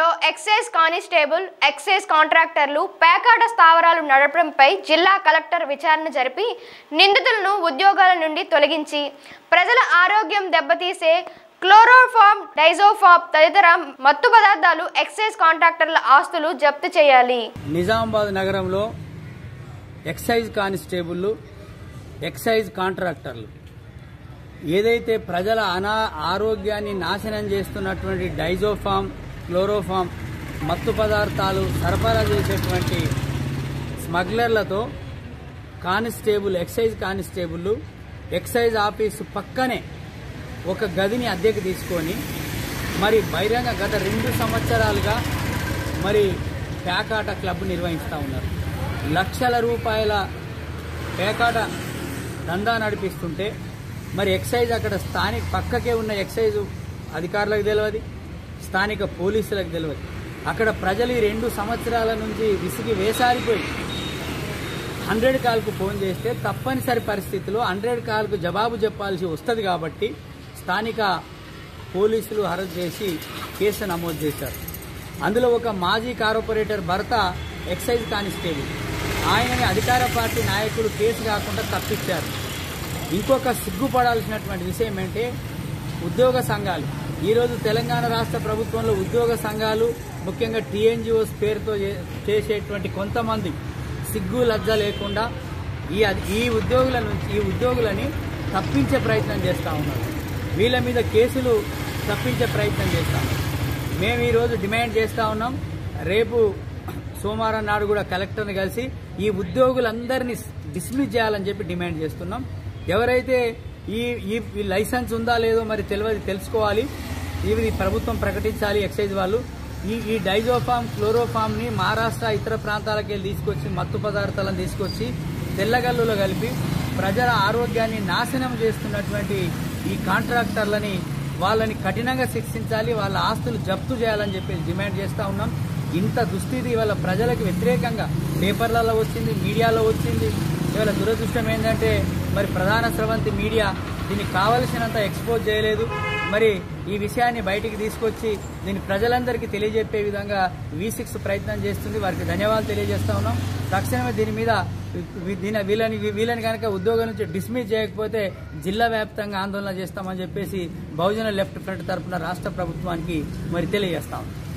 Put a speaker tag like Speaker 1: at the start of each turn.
Speaker 1: జిల్లాలో excise constable excise కాంట్రాక్టర్లు పేకాట స్థావరాలు నడపడంపై జిల్లా కలెక్టర్ విచారణ జరిపి నిందితులను ఉద్యోగాల నుండి తొలగించి ప్రజల ఆరోగ్యం దెబ్బతీసే క్లోరోఫామ్ డైజోఫామ్ తదితర మత్తు పదార్థాలు ఎక్సైజ్ కాంట్రాక్టర్ల ఆస్తులు జప్తు చేయాలి
Speaker 2: నిజామాబాద్ నగరంలో ఎక్సైజ్ కానిస్టేబుళ్ళు ఎక్సైజ్ కాంట్రాక్టర్లు ఏదైతే ప్రజల అనా ఆరోగ్యాన్ని నాశనం చేస్తున్నటువంటి డైజోఫామ్ క్లోరోఫామ్ మత్తు పదార్థాలు సరఫరా చేసేటువంటి స్మగ్లర్లతో constable excise constable excise office పక్కనే ఒక గదిని అద్దెకు తీసుకొని మరి బహిరంగ గత రెండు సంవత్సరాలుగా మరి పేకాట క్లబ్ నిర్వహిస్తూ ఉన్నారు లక్షల రూపాయల పేకాట దందా నడిపిస్తుంటే మరి ఎక్సైజ్ అక్కడ స్థానిక పక్కకే ఉన్న ఎక్సైజ్ అధికారులకు తెలియదు స్థానిక పోలీసులకు తెలియదు అక్కడ ప్రజలు ఈ రెండు సంవత్సరాల నుంచి విసిగి వేసారిపోయి హండ్రెడ్ కాల్కు ఫోన్ చేస్తే తప్పనిసరి పరిస్థితిలో హండ్రెడ్ కాల్కు జవాబు చెప్పాల్సి వస్తుంది కాబట్టి స్థానిక పోలీసులు అరెస్ట్ చేసి కేసు నమోదు చేశారు అందులో ఒక మాజీ కార్పొరేటర్ భర్త ఎక్సైజ్ కానిస్టేబుల్ ఆయనని అధికార పార్టీ నాయకులు కేసు కాకుండా తప్పించారు ఇంకొక సిగ్గుపడాల్సినటువంటి విషయం ఏంటంటే ఉద్యోగ సంఘాలు ఈరోజు తెలంగాణ రాష్ట్ర ప్రభుత్వంలో ఉద్యోగ సంఘాలు ముఖ్యంగా టీఎన్జిఓస్ పేరుతో చే- చేసేటువంటి కొంతమంది సిగ్గు లజ్జ లేకుండా ఈ అధి- ఈ ఉద్యోగుల నుంచి ఈ ఉద్యోగులని తప్పించే ప్రయత్నం చేస్తూ ఉన్నారు వీళ్ళ మీద కేసులు తప్పించే ప్రయత్నం చేస్తాం మేము ఈరోజు డిమాండ్ చేస్తూ ఉన్నాం రేపు సోమవారం నాడు కూడా కలెక్టర్ని కలిసి ఈ ఉద్యోగులందరినీ డిస్మిస్ చేయాలని చెప్పి డిమాండ్ చేస్తున్నాం ఎవరైతే ఈ ఈ ఈ లైసెన్స్ ఉందా లేదో మరి తెలియదు తెలుసుకోవాలి ఇది ప్రభుత్వం ప్రకటించాలి ఎక్సైజ్ వాళ్ళు ఈ ఈ డైజోఫామ్ క్లోరోఫామ్ని మహారాష్ట్ర ఇతర ప్రాంతాలకు వెళ్ళి తీసుకొచ్చి మత్తు పదార్థాలను తీసుకొచ్చి తెల్లగల్లులో కలిపి ప్రజల ఆరోగ్యాన్ని నాశనం చేస్తున్నటువంటి ఈ కాంట్రాక్టర్లని వాళ్ళని కఠినంగా శిక్షించాలి వాళ్ళ ఆస్తులు జప్తు చేయాలని చెప్పి డిమాండ్ చేస్తూ ఉన్నాం ఇంత దుస్థితి ఇవాళ ప్రజలకు వ్యతిరేకంగా పేపర్లలో వచ్చింది మీడియాలో వచ్చింది ఇవాళ దురదృష్టం ఏంటంటే మరి ప్రధాన స్రవంతి మీడియా దీనికి కావలసినంత ఎక్స్పోజ్ చేయలేదు మరి ఈ విషయాన్ని బయటికి తీసుకొచ్చి దీన్ని ప్రజలందరికీ తెలియజెప్పే విధంగా వి సిక్స్ ప్రయత్నం చేస్తుంది వారికి ధన్యవాదాలు తెలియజేస్తా ఉన్నాం తక్షణమే దీని మీద వి- దీని వీళ్ళని వీళ్ళని కనుక ఉద్యోగం నుంచి డిస్మిస్ చేయకపోతే జిల్లా వ్యాప్తంగా ఆందోళన చేస్తామని చెప్పేసి బహుజన లెఫ్ట్ ఫ్రంట్ తరఫున రాష్ట్ర ప్రభుత్వానికి మరి తెలియజేస్తాం